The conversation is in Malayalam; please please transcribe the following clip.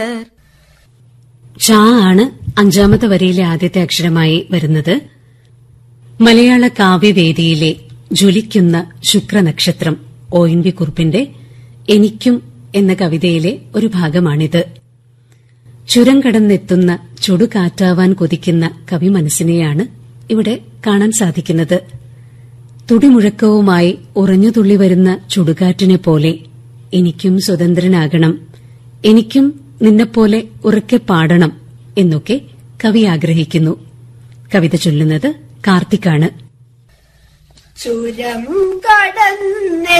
ച ആണ് അഞ്ചാമത്തെ വരിയിലെ ആദ്യത്തെ അക്ഷരമായി വരുന്നത് മലയാള കാവ്യവേദിയിലെ ജ്വലിക്കുന്ന ശുക്രനക്ഷത്രം ഒ എൻ വി കുറുപ്പിന്റെ എനിക്കും എന്ന കവിതയിലെ ഒരു ഭാഗമാണിത് ചുരം കടന്നെത്തുന്ന ചുടുകാറ്റാവാൻ കൊതിക്കുന്ന കവി മനസ്സിനെയാണ് ഇവിടെ കാണാൻ സാധിക്കുന്നത് തുടിമുഴക്കവുമായി ഉറഞ്ഞുതുള്ളി വരുന്ന ചുടുകാറ്റിനെ പോലെ എനിക്കും സ്വതന്ത്രനാകണം എനിക്കും നിന്നെപ്പോലെ ഉറക്കെ പാടണം എന്നൊക്കെ കവി ആഗ്രഹിക്കുന്നു കവിത ചൊല്ലുന്നത് കാർത്തിക്കാണ് ചുരം കടന്നെ